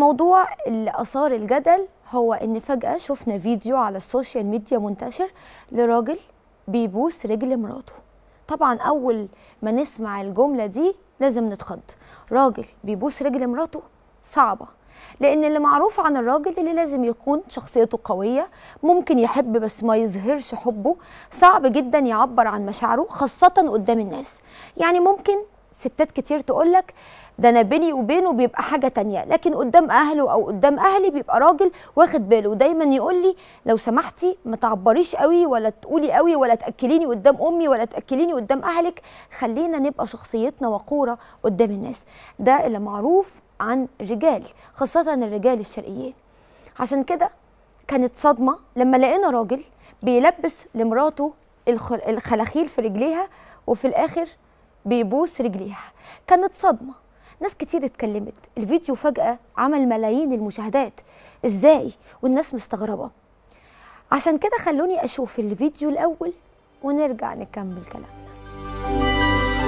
الموضوع اللي اثار الجدل هو ان فجاه شفنا فيديو على السوشيال ميديا منتشر لراجل بيبوس رجل مراته طبعا اول ما نسمع الجمله دي لازم نتخض راجل بيبوس رجل مراته صعبه لان اللي معروف عن الراجل اللي لازم يكون شخصيته قويه ممكن يحب بس ما يظهرش حبه صعب جدا يعبر عن مشاعره خاصه قدام الناس يعني ممكن ستات كتير تقولك ده انا بيني وبينه بيبقى حاجه تانية لكن قدام اهله او قدام اهلي بيبقى راجل واخد باله دايما يقول لي لو سمحتي ما تعبريش قوي ولا تقولي قوي ولا تاكليني قدام امي ولا تاكليني قدام اهلك خلينا نبقى شخصيتنا وقوره قدام الناس ده اللي معروف عن الرجال خاصه الرجال الشرقيين عشان كده كانت صدمه لما لقينا راجل بيلبس لمراته الخ- الخلاخيل في رجليها وفي الاخر بيبوس رجليها كانت صدمه ناس كتير اتكلمت الفيديو فجأة عمل ملايين المشاهدات ازاي والناس مستغربة عشان كده خلوني اشوف الفيديو الاول ونرجع نكمل كلامنا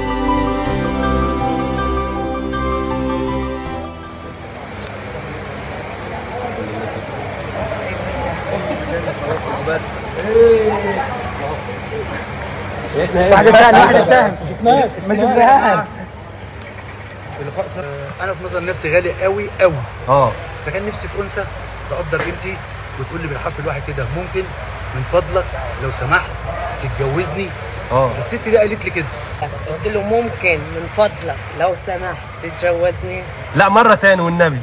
بس واحد اتهم واحد اتهم ما شفناهاش اللقاء صار انا في نظر نفسي غالي قوي قوي اه فكان نفسي في انثى تقدر قيمتي وتقول لي بالحرف الواحد كده ممكن من فضلك لو سمحت تتجوزني اه الست دي قالت لي كده قلت له ممكن من فضلك لو سمحت تتجوزني لا مرة تاني والنبي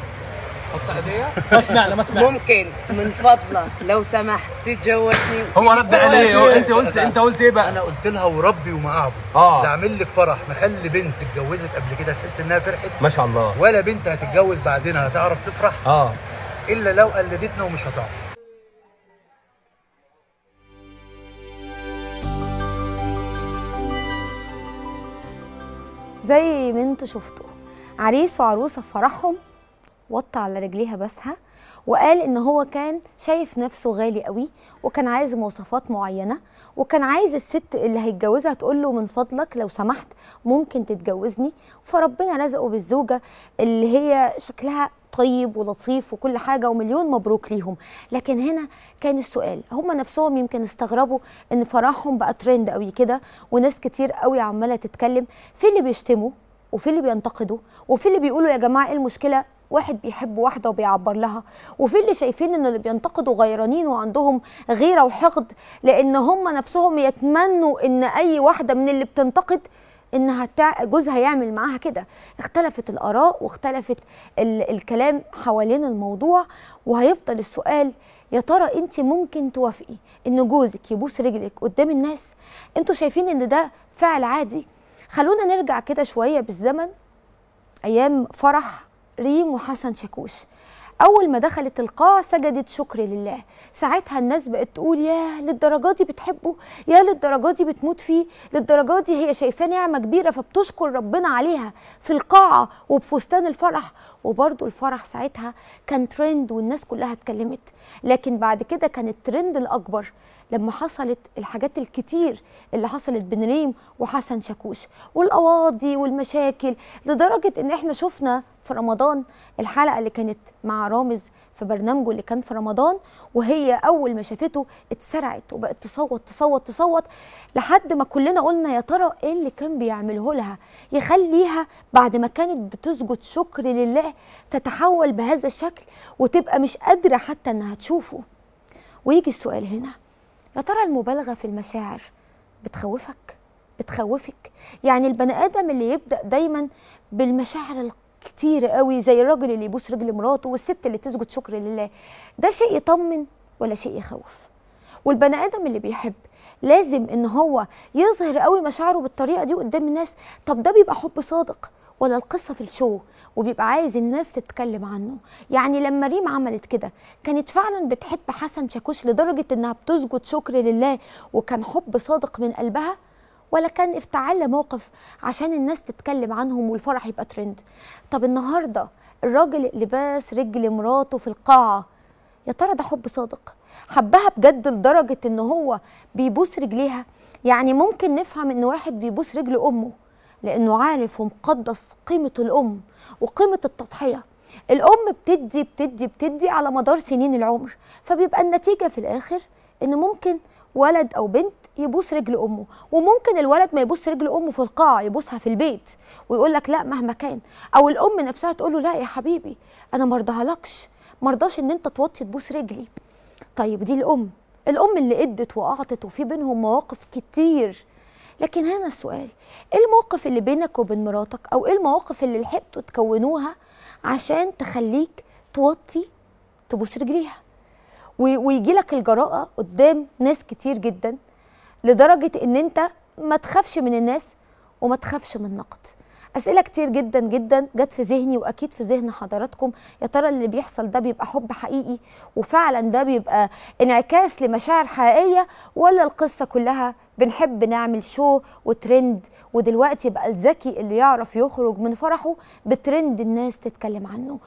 ممكن من فضلك لو سمحت تتجوزني هو رد عليه هو انت قلت انت قلت ايه بقى؟ انا قلت لها وربي وما اعبد اه. لا اعمل لك فرح مخلي بنت اتجوزت قبل كده تحس انها فرحت ما شاء الله ولا بنت هتتجوز بعدين هتعرف تفرح اه الا لو قلدتنا ومش هتعرف زي ما انتوا شفتوا عريس وعروسه في فرحهم وطى على رجليها بسها وقال ان هو كان شايف نفسه غالي قوي وكان عايز مواصفات معينه وكان عايز الست اللي هيتجوزها تقول له من فضلك لو سمحت ممكن تتجوزني فربنا رزقه بالزوجه اللي هي شكلها طيب ولطيف وكل حاجه ومليون مبروك ليهم لكن هنا كان السؤال هم نفسهم يمكن استغربوا ان فرحهم بقى ترند قوي كده وناس كتير قوي عماله تتكلم في اللي بيشتموا وفي اللي بينتقدوا وفي اللي بيقولوا يا جماعه ايه المشكله واحد بيحب واحده وبيعبر لها وفي اللي شايفين ان اللي بينتقدوا غيرانين وعندهم غيره وحقد لان هم نفسهم يتمنوا ان اي واحده من اللي بتنتقد انها تع... جوزها يعمل معاها كده اختلفت الاراء واختلفت ال... الكلام حوالين الموضوع وهيفضل السؤال يا ترى انت ممكن توافقي ان جوزك يبوس رجلك قدام الناس انتوا شايفين ان ده فعل عادي خلونا نرجع كده شويه بالزمن ايام فرح ريم وحسن شاكوش اول ما دخلت القاعه سجدت شكر لله ساعتها الناس بقت تقول يا للدرجه دي بتحبه يا للدرجه دي بتموت فيه للدرجه دي هي شايفاه نعمه كبيره فبتشكر ربنا عليها في القاعه وبفستان الفرح وبرده الفرح ساعتها كان ترند والناس كلها اتكلمت لكن بعد كده كان الترند الاكبر لما حصلت الحاجات الكتير اللي حصلت بين ريم وحسن شاكوش والقواضي والمشاكل لدرجه ان احنا شفنا في رمضان الحلقه اللي كانت مع رامز في برنامجه اللي كان في رمضان وهي اول ما شافته اتسرعت وبقت تصوت تصوت تصوت لحد ما كلنا قلنا يا ترى ايه اللي كان بيعمله لها يخليها بعد ما كانت بتسجد شكر لله تتحول بهذا الشكل وتبقى مش قادره حتى انها تشوفه ويجي السؤال هنا يا ترى المبالغه في المشاعر بتخوفك بتخوفك يعني البني ادم اللي يبدا دايما بالمشاعر الكتير قوي زي الراجل اللي يبوس رجل مراته والست اللي تسجد شكر لله ده شيء يطمن ولا شيء يخوف والبني ادم اللي بيحب لازم ان هو يظهر قوي مشاعره بالطريقه دي قدام الناس طب ده بيبقى حب صادق ولا القصه في الشو وبيبقى عايز الناس تتكلم عنه يعني لما ريم عملت كده كانت فعلا بتحب حسن شاكوش لدرجه انها بتسجد شكر لله وكان حب صادق من قلبها ولا كان افتعال موقف عشان الناس تتكلم عنهم والفرح يبقى ترند طب النهارده الراجل اللي باس رجل مراته في القاعه يا ترى ده حب صادق حبها بجد لدرجه ان هو بيبوس رجليها يعني ممكن نفهم ان واحد بيبوس رجل امه لانه عارف ومقدس قيمه الام وقيمه التضحيه الام بتدي بتدي بتدي على مدار سنين العمر فبيبقى النتيجه في الاخر ان ممكن ولد او بنت يبوس رجل امه وممكن الولد ما يبوس رجل امه في القاعه يبوسها في البيت ويقول لك لا مهما كان او الام نفسها تقول له لا يا حبيبي انا مرضهالكش مرضاش ان انت توطي تبوس رجلي طيب دي الام الام اللي ادت واعطت وفي بينهم مواقف كتير لكن هنا السؤال ايه الموقف اللي بينك وبين مراتك او ايه المواقف اللي لحقتوا تكونوها عشان تخليك توطي تبوس رجليها ويجي لك الجراءه قدام ناس كتير جدا لدرجه ان انت ما تخافش من الناس وما تخافش من النقد اسئله كتير جدا جدا جت في ذهني واكيد في ذهن حضراتكم يا ترى اللي بيحصل ده بيبقى حب حقيقي وفعلا ده بيبقى انعكاس لمشاعر حقيقيه ولا القصه كلها بنحب نعمل شو وترند ودلوقتي بقى الذكي اللي يعرف يخرج من فرحه بترند الناس تتكلم عنه